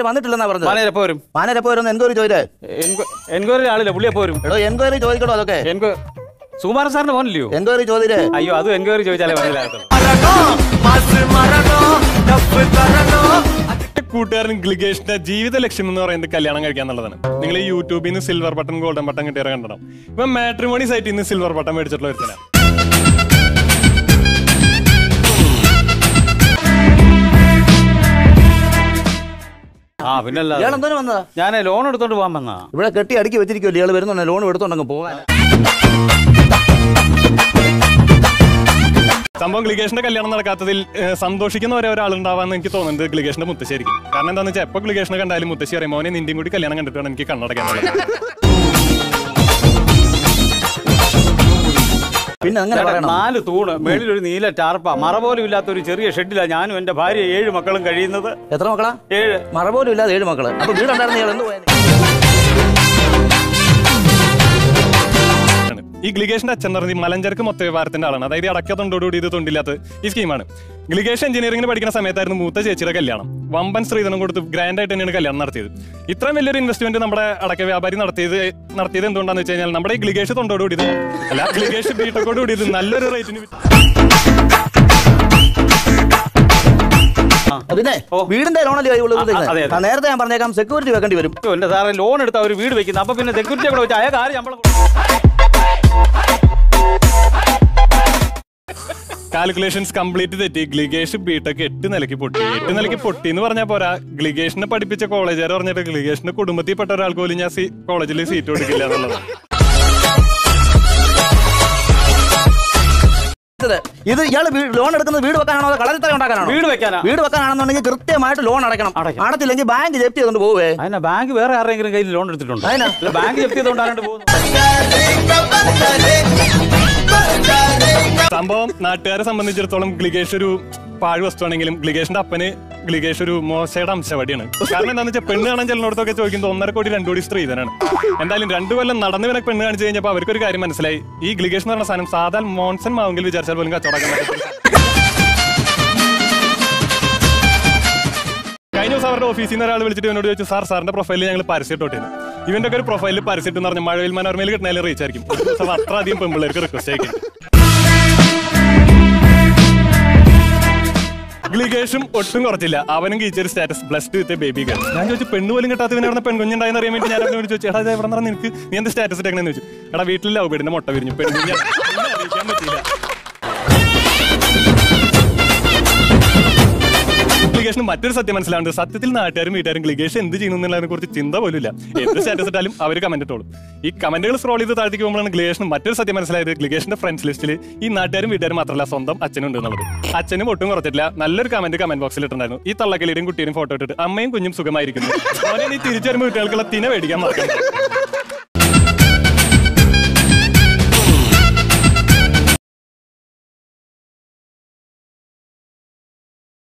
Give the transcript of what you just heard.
ഇതുവരെയായിട്ട് വന്നിട്ടില്ലെന്നാ പറഞ്ഞത് മാനേജർ എപ്പോ വരും മാനേജ് എപ്പോ വരുന്ന എൻക്വയറി ചോദിച്ചേ എൻക്വയറി ആളില്ല പുള്ളി എപ്പോ വരും എടോ എൻക്വയറി ചോദിക്കണോ അതൊക്കെ എൻക്വ സുകുമാരൻ സാറിന്റെ ഫോണില്ലയോ എൻക്വയറി ചോദിച്ചേ അയ്യോ അത് എൻക്വയറി ചോദിച്ചാലേ മനസ്സിലാകത്തുള്ളൂ എന്റെ കൂട്ടുകാരൻ ഗ്ലിഗേഷിന്റെ ജീവിത ലക്ഷ്യം എന്ന് പറയുന്നത് കല്യാണം കഴിക്കുക എന്നുള്ളതാണ് നിങ്ങൾ ഈ യൂട്യൂബിൽ നിന്ന് സിൽവർ ബട്ടൺ ഗോൾഡൻ ബട്ടൺ കിട്ടിയ കണ്ടണം ഇപ്പൊ മാട്രിമോണി സൈറ്റിൽ നിന്ന് സിൽവർ ബട്ടൺ മേടിച്ചിട്ടുള്ള ഒരുത്തനാണ് ആ പിന്നല്ല ഇയാൾ എന്തോരം വന്നതാ ഞാൻ ലോൺ എടുത്തോണ്ട് പോകാൻ വന്നാ ഇവിടെ കെട്ടി അടുക്കി വെച്ചിരിക്കുമല്ലോ ഇയാൾ വരുന്നുണ്ട് ലോൺ എടുത്തോണ്ടങ്ങ് പോകാൻ സംഭവം ഗ്ലിഗേഷിന്റെ കല്യാണം നടക്കാത്തതിൽ ഏഹ്, സന്തോഷിക്കുന്ന ഒരേ ഒരാളുണ്ടാവാന്ന് എനിക്ക് തോന്നുന്നത് ഗ്ലിഗേഷിന്റെ മുത്തശ്ശേരിക്കും കാരണം എന്താണെന്ന് വെച്ചാൽ എപ്പോൾ ഗ്ലിഗേഷിനെ കണ്ടാലും മുത്തശ്ശി പറയും മോനെ നിന്റെയും കൂടി കല്യാണം കണ്ടിട്ടാണ് എനിക്ക് കണ്ണടക്കാൻ പിന്നെ അങ്ങനെ ചേട്ടാ, പറയണം നാല് തൂണ് മേളിൽ ഒരു നീല ടാർപ്പ മറ പോലും ഇല്ലാത്ത ഒരു ചെറിയ ഷെഡിലാണ് ഞാനും എന്റെ ഭാര്യ ഏഴ് മക്കളും കഴിയുന്നത് എത്ര മക്കളാ ഏഴ് മറ പോലും ഇല്ലാതെ ഏഴ് മക്കള് അപ്പൊ വീടുണ്ടായിരുന്ന ഇയാൾ എന്ത് പോയത് ഈ ഗ്ലിഗേഷിന്റെ അച്ഛൻ എന്ന് പറഞ്ഞാൽ മലഞ്ചരക്ക് മൊത്ത വ്യവഹാരത്തിന്റെ ആളാണ് അതായത് ഈ അടക്ക തൊണ്ടോടുകൂടി ഇത് തൊണ്ടില്ലാത്ത ഈ സ്കീമാണ് ഗ്ലിഗേഷ് എഞ്ചിനീയറിംഗിന് പഠിക്കുന്ന സമയത്തായിരുന്നു മൂത്ത ചേച്ചിയുടെ കല്യാണം വമ്പൻ സ്ത്രീധനം കൊടുത്ത് ഗ്രാൻഡ് ആയിട്ട് തന്നെയാണ് കല്യാണം നടത്തിയത് ഇത്രയും വലിയൊരു ഇൻവെസ്റ്റ്മെന്റ് നമ്മുടെ അടക്ക വ്യാപാരി നടത്തിയത് നടത്തിയത് എന്തുകൊണ്ടാന്ന് വെച്ച് കഴിഞ്ഞാൽ നമ്മുടെ ഈ ഗ്ലിഗേഷ് തൊണ്ടോടുകൂടി ഇത് അല്ല ഗ്ലിഗേഷ് ബീട്ടക്കോട് കൂടി ഇത് നല്ലൊരു റേറ്റിന് പിന്നെ ഓ. വീടിന്റെ ലോണല്ലേ കൈ അതെ, അതെ. നേരത്തെ ഞാൻ പറഞ്ഞേക്കാം സെക്യൂരിറ്റി വെക്കേണ്ടി വരും അയ്യോ, എന്റെ സാറേ ലോൺ എടുത്ത ഒരു വീട് വെക്കുന്നത് അപ്പൊ പിന്നെ സെക്യൂരിറ്റി കൂടെ വെച്ചാൽ അയാൾക്ക് ആര് ശമ്പളം കൊടുക്കും? കാൽക്കുലേഷൻസ് കംപ്ലീറ്റ് തെറ്റി ഗ്ലിഗേഷ് ബിടെക് എട്ട് നിലയ്ക്ക് പൊട്ടി എട്ട് നിലയ്ക്ക് പൊട്ടി എന്ന് പറഞ്ഞാൽ പോരാ ഗ്ലിഗേഷിനെ പഠിപ്പിച്ച കോളേജുകാർ പറഞ്ഞിട്ട് ഗ്ലിഗേഷിന്റെ കുടുംബത്തിൽപ്പെട്ട ഒരാൾക്ക് പോലും ഞാൻ കോളേജിൽ സീറ്റ് കൊടുക്കില്ല എന്നുള്ളതാണ് ഇത് ഇത് ഇയാൾ ലോൺ എടുക്കുന്നത് വീട് വെക്കാനാണോ അതോ കളരിത്തറ ഉണ്ടാക്കാനാണോ വീട് വെക്കാനാ വീട് വെക്കാനാണെന്നുണ്ടെങ്കിൽ കൃത്യമായിട്ട് ലോൺ അടയ്ക്കണം അടയ്ക്കണം. അടച്ചില്ലെങ്കിൽ ബാങ്ക് ജപ്തി ചെയ്തുകൊണ്ട് പോവേ അതിനാ ബാങ്ക് വേറെ ആരെങ്കിലും കയ്യിൽ ലോൺ എടുത്തിട്ടുണ്ടോ അതിനാ? അല്ല, ബാങ്ക് ജപ്തി ചെയ്തുകൊണ്ടാണ് പോകുന്നത് സംഭവം നാട്ടുകാരെ സംബന്ധിച്ചിടത്തോളം ഗ്ലിഗേഷ് ഒരു പാഴ് വസ്തുവാണെങ്കിലും ഗ്ലിഗേഷിന്റെ അപ്പന് ഗ്ലിഗേഷ് ഒരു മോശയുടെ അംശവടിയാണ് കാരണം എന്താണെന്ന് വെച്ചാൽ പെണ്ണ് കാണാൻ ചെല്ലിനോടത്തൊക്കെ ചോദിക്കുന്നത് ഒന്നര കോടി രണ്ടു കോടി സ്ത്രീധനാണ് എന്തായാലും രണ്ടു കൊല്ലം നടന്നു വിനക്ക് പെണ്ണ് കാണിച്ചു കഴിഞ്ഞപ്പോൾ അവർക്കൊരു കാര്യം മനസ്സിലായി ഈ ഗ്ലിഗേഷ് എന്ന് പറഞ്ഞ സാധനം സാധാരണ മോൺസൺ മാവെങ്കിൽ വിചാരിച്ചാൽ പോലും കച്ചവടക്കാൻ പറ്റത്തില്ല കഴിഞ്ഞ ദിവസം അവരുടെ ഓഫീസിൽ നിന്ന് ഒരാൾ വിളിച്ചിട്ട് എന്നോട് ചോദിച്ചു സാർ സാറിന്റെ പ്രൊഫൈലിൽ ഞങ്ങൾ പരസ്യട്ടോട്ടെ ഇവന്റെ ഒക്കെ ഒരു പ്രൊഫൈലിൽ പരസ്യം എന്ന് പറഞ്ഞാൽ മഴവിൽ മനോരമയിൽ കിട്ടുന്നതിൽ റീച്ച് ആയിരിക്കും ഒരു ദിവസം അത്ര അധികം പെമ്പിള്ളേർക്ക് റിക്വസ്റ്റ് അയക്കും ഗ്ലിഗേഷും ഒട്ടും കുറച്ചില്ല അവനും കീച്ചൊരു status plus two with baby girl ഞാൻ ചോദിച്ചു പെണ്ണ് പോലും കിട്ടാത്തവനെ അവിടെ പെൺകുഞ്ഞുണ്ടായെന്ന് അറിയാൻ വേണ്ടി ഞാൻ അവനോട് ചോദിച്ചു എടാ ഇത് എവിടെ നിന്നാണ് നിനക്ക് നീ എന്ത് സ്റ്റാറ്റസ് ഇട്ടേക്കണെന്ന് ചോദിച്ചു എടാ വീട്ടിൽ ലവ് ബീഡിന്റെ മുട്ട വിരിഞ്ഞു പെൺകുഞ്ഞ എന്നെ അറിയിക്കാൻ പറ്റില്ല ഗ്ലിഗേഷന് മറ്റൊരു സത്യം മനസ്സിലാവുന്നത് സത്യത്തിൽ നാട്ടുകാരും വീട്ടുകാരും ഗ്ലിഗേഷ് എന്ത് ചെയ്യുന്നു എന്നുള്ളതിനെ കുറിച്ച് ചിന്ത പോലും ഇല്ല എന്ത് സ്റ്റാറ്റസ് ഇട്ടാലും അവർ കമന്റ് ഇട്ടോളും ഈ കമന്റുകൾ സ്ക്രോൾ ചെയ്ത് താഴ്ത്തിക്ക് പോകുമ്പോഴാണ് ഗ്ലിഗേഷിന് മറ്റൊരു സത്യം മനസ്സിലായത് ഗ്ലിഗേഷിന്റെ ഫ്രണ്ട്സ് ലിസ്റ്റിൽ ഈ നാട്ടുകാരും വീട്ടുകാരും മാത്രമല്ല സ്വന്തം അച്ഛനും ഉണ്ട് എന്നുള്ളത് അച്ഛനും ഒട്ടും കുറച്ചിട്ടില്ല നല്ലൊരു കമന്റ് കമന്റ് ബോക്സിൽ ഇട്ടുണ്ടായിരുന്നു ഈ തള്ളക്കിളിയുടെയും കുട്ടിയുടെയും ഫോട്ടോ ഇട്ടിട്ട് അമ്മയും കുഞ്ഞും സുഖമായിരിക്കുന്നു മോനെ നീ തിരിച്ചു വരുമ്പോൾ കുട്ടികൾക്കുള്ള തിന മേടിക്കാൻ മറക്കണം